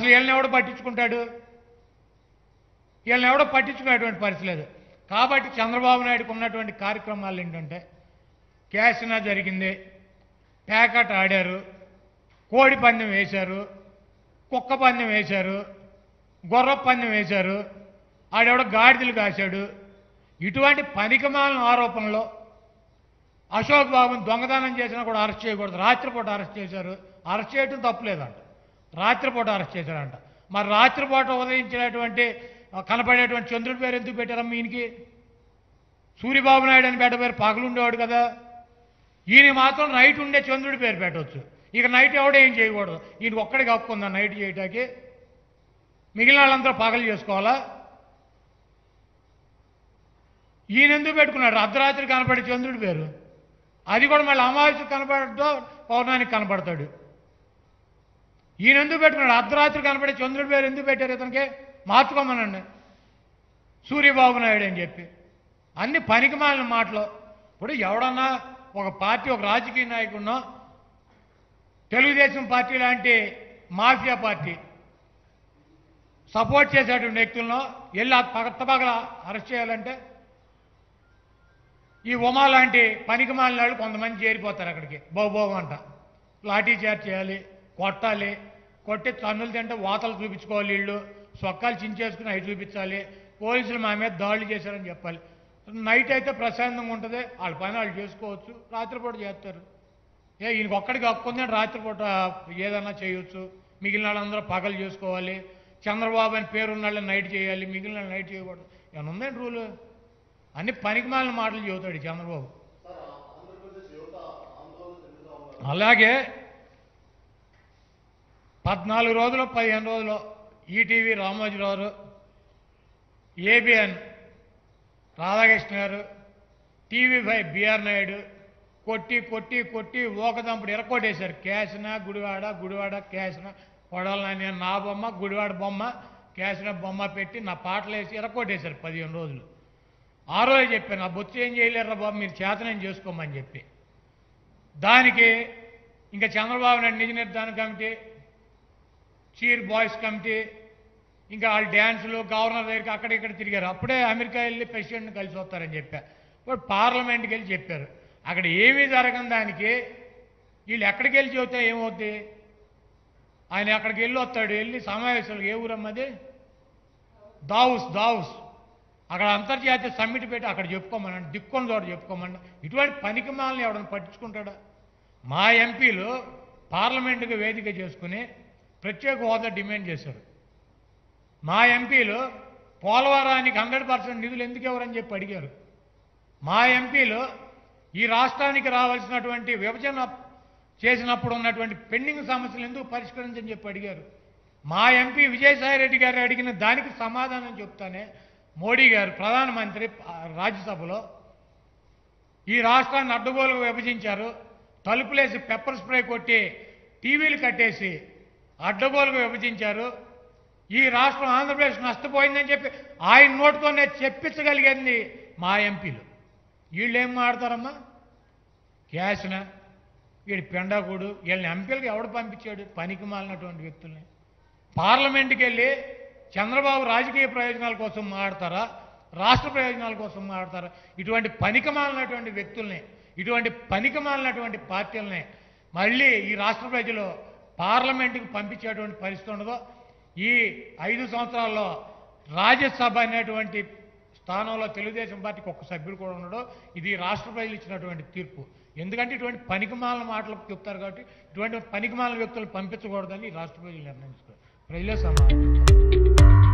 అసలు వీళ్ళని ఎవడు పట్టించుకుంటాడు వీళ్ళని ఎవడో పట్టించుకునేటువంటి పరిస్థితి లేదు కాబట్టి చంద్రబాబు నాయుడుకు ఉన్నటువంటి కార్యక్రమాలు ఏంటంటే క్యాసినా జరిగింది ప్యాకెట్ ఆడారు కోడి పందెం వేశారు కుక్క పందెం వేశారు గొర్ర పందెం వేశారు ఆడెవడో గాడిదలు కాశాడు ఇటువంటి పనికిమాలిన ఆరోపణలో అశోక్ బాబుని దొంగతనం చేసినా కూడా అరెస్ట్ చేయకూడదు రాత్రిపూట అరెస్ట్ చేశారు అరెస్ట్ చేయడం తప్పులేదంట రాత్రిపూట అరెస్ట్ చేశారంట మరి రాత్రిపూట ఉదయించినటువంటి ఆ, కనపడేటువంటి చంద్రుడి పేరు ఎందుకు పెట్టారమ్మ ఈయనకి సూర్యబాబు నాయుడు అని పెట్ట పేరు పగలుండేవాడు కదా ఈయన మాత్రం నైట్ ఉండే చంద్రుడి పేరు పెట్టవచ్చు ఇక నైట్ ఎవడో ఏం చేయకూడదు ఈయన ఒక్కడికి హక్కుందా నైట్ చేయటానికి మిగిలిన వాళ్ళందరూ పగలు చేసుకోవాలా ఈయన ఎందుకు పెట్టుకున్నాడు అర్ధరాత్రి కనపడే చంద్రుడి పేరు అది కూడా మళ్ళీ అమావాస్య కనపడతో పౌర్ణానికి కనపడతాడు ఈయన ఎందుకు పెట్టుకున్నాడు అర్ధరాత్రి కనపడే చంద్రుడి పేరు ఎందుకు పెట్టారు ఇతనికి మార్చుకోమనండి సూర్యబాబు నాయుడు అని చెప్పి అన్ని పనికిమాలిన మాటలు ఇప్పుడు ఎవడన్నా ఒక పార్టీ ఒక రాజకీయ నాయకుడినో తెలుగుదేశం పార్టీ లాంటి మాఫియా పార్టీ సపోర్ట్ చేసేటువంటి వ్యక్తులను వెళ్ళి పగత పగల అరెస్ట్ చేయాలంటే ఈ ఉమా లాంటి పనికి మాలిన వాళ్ళు కొంతమంది చేరిపోతారు అక్కడికి బాబోబు అంట లాఠీ చార్జ్ చేయాలి కొట్టాలి కొట్టి తన్నులు తింటే వాతలు చూపించుకోవాలి వీళ్ళు సొక్కాలు చించేసుకుని అవి చూపించాలి పోలీసులు మా మీద దాడులు చేశారని చెప్పాలి నైట్ అయితే ప్రశాంతంగా ఉంటుంది వాళ్ళ పని వాళ్ళు చేసుకోవచ్చు రాత్రిపూట చేస్తారు ఏ ఈయనకి ఒక్కడికి హక్కుందని రాత్రిపూట ఏదన్నా చేయొచ్చు మిగిలిన వాళ్ళందరూ పగలు చేసుకోవాలి చంద్రబాబు అని పేరున్న వాళ్ళని నైట్ చేయాలి మిగిలిన వాళ్ళు నైట్ చేయకూడదు ఏమన్నా ఉందండి రూలు అన్ని పనికిమాలిన మాటలు చెబుతాడు ఈ చంద్రబాబు అలాగే పద్నాలుగు రోజులు పదిహేను రోజులు ఈటీవీ రామోజీరావు గారు, ఏబిఎన్ రాధాకృష్ణ గారు టీవీ ఫైవ్ బిఆర్ నాయుడు కొట్టి కొట్టి కొట్టి ఓకదంపుడు ఎరకొట్టేశారు క్యాసిన గుడివాడ గుడివాడ క్యాసిన కొడాలని నా బొమ్మ గుడివాడ బొమ్మ క్యాసిన బొమ్మ పెట్టి నా పాటలు వేసి ఎరకొట్టేశారు పదిహేను రోజులు ఆ రోజు చెప్పాను నా బొచ్చు ఏం చేయలేరు బాబు మీరు చేతనం చేసుకోమని చెప్పి దానికి ఇంకా చంద్రబాబు నాయుడు నిజ నిర్ధారణ కమిటీ చీర్ బాయ్స్ కమిటీ ఇంకా వాళ్ళు డ్యాన్సులు గవర్నర్ దగ్గరికి అక్కడ ఇక్కడ తిరిగారు అప్పుడే అమెరికా వెళ్ళి ప్రెసిడెంట్ని కలిసి వస్తారని చెప్పా ఇప్పుడు పార్లమెంట్కి వెళ్ళి చెప్పారు అక్కడ ఏమీ జరగని దానికి వీళ్ళు ఎక్కడికి వెళ్ళి చెబితే ఏమవుద్ది ఆయన అక్కడికి వెళ్ళి వస్తాడు వెళ్ళి సమావేశాలు ఏ ఊరమ్మది దావుస్ దావుస్ అక్కడ అంతర్జాతీయ సమ్మిట్ పెట్టి అక్కడ చెప్పుకోమనండి దిక్కుని చోట చెప్పుకోమని ఇటువంటి పనికి మాలని ఎవడని పట్టించుకుంటాడా మా ఎంపీలు పార్లమెంటుకు వేదిక చేసుకుని ప్రత్యేక హోదా డిమాండ్ చేశారు మా ఎంపీలు పోలవరానికి హండ్రెడ్ పర్సెంట్ నిధులు ఎందుకు ఎవరని చెప్పి అడిగారు మా ఎంపీలు ఈ రాష్ట్రానికి రావాల్సినటువంటి విభజన చేసినప్పుడు ఉన్నటువంటి పెండింగ్ సమస్యలు ఎందుకు పరిష్కరించని చెప్పి అడిగారు మా ఎంపీ విజయసాయి రెడ్డి గారు అడిగిన దానికి సమాధానం చెప్తానే మోడీ గారు ప్రధానమంత్రి ఆ, రాజ్యసభలో ఈ రాష్ట్రాన్ని అడ్డగోలుగా విభజించారు తలుపులేసి పెప్పర్ స్ప్రే కొట్టి టీవీలు కట్టేసి అడ్డగోలుగా విభజించారు ఈ రాష్ట్రం ఆంధ్రప్రదేశ్ నష్టపోయిందని చెప్పి ఆయన నోటితోనే చెప్పించగలిగింది మా ఎంపీలు వీళ్ళు ఏం మాడతారమ్మా క్యాష్న వీడి పెండాకుడు వీళ్ళని ఎంపీలకు ఎవడు పంపించాడు పనికి మాలినటువంటి వ్యక్తుల్ని పార్లమెంట్కి వెళ్ళి చంద్రబాబు రాజకీయ ప్రయోజనాల కోసం మాడతారా రాష్ట్ర ప్రయోజనాల కోసం మాడతారా ఇటువంటి పనికి మాలినటువంటి వ్యక్తుల్ని ఇటువంటి పనికి మాలినటువంటి పార్టీలని మళ్ళీ ఈ రాష్ట్ర ప్రజలు పార్లమెంటుకు పంపించేటువంటి పరిస్థితి ఉండదో ఈ ఐదు సంవత్సరాల్లో రాజ్యసభ అనేటువంటి స్థానంలో తెలుగుదేశం పార్టీకి ఒక్క సభ్యుడు కూడా ఉండడు ఇది రాష్ట్ర ప్రజలు ఇచ్చినటువంటి తీర్పు ఎందుకంటే ఇటువంటి పనికిమాలిన మాటలు చెప్తారు కాబట్టి ఇటువంటి పనికిమాలిన వ్యక్తులు పంపించకూడదని ఈ రాష్ట్ర ప్రజలు నిర్ణయించుకోరు ప్రజలే సమాధానం చెప్తారు.